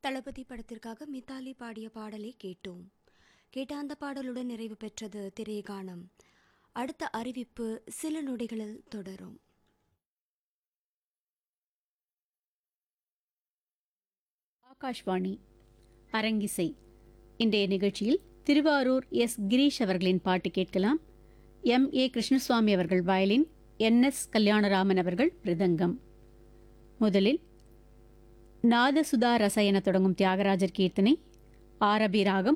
தளபதி படத்திற்காக மித்தாலி பாடிய பாடலை கேட்டோம் கேட்ட அந்த பாடலுடன் நிறைவு பெற்றது திரைகானம் அடுத்த அறிவிப்பு சில நொடிகளில் தொடரும் ஆகாஷ்வாணி அரங்கிசை இன்றைய நிகழ்ச்சியில் திருவாரூர் எஸ் கிரீஷ் அவர்களின் பாட்டு கேட்கலாம் எம் ஏ கிருஷ்ணசுவாமி அவர்கள் வயலின் என் எஸ் கல்யாணராமன் அவர்கள் மிருதங்கம் முதலில் நாதசுதா ரச என தொடங்கும் தியாகராஜர் கீர்த்தனை ஆரபி ராகம்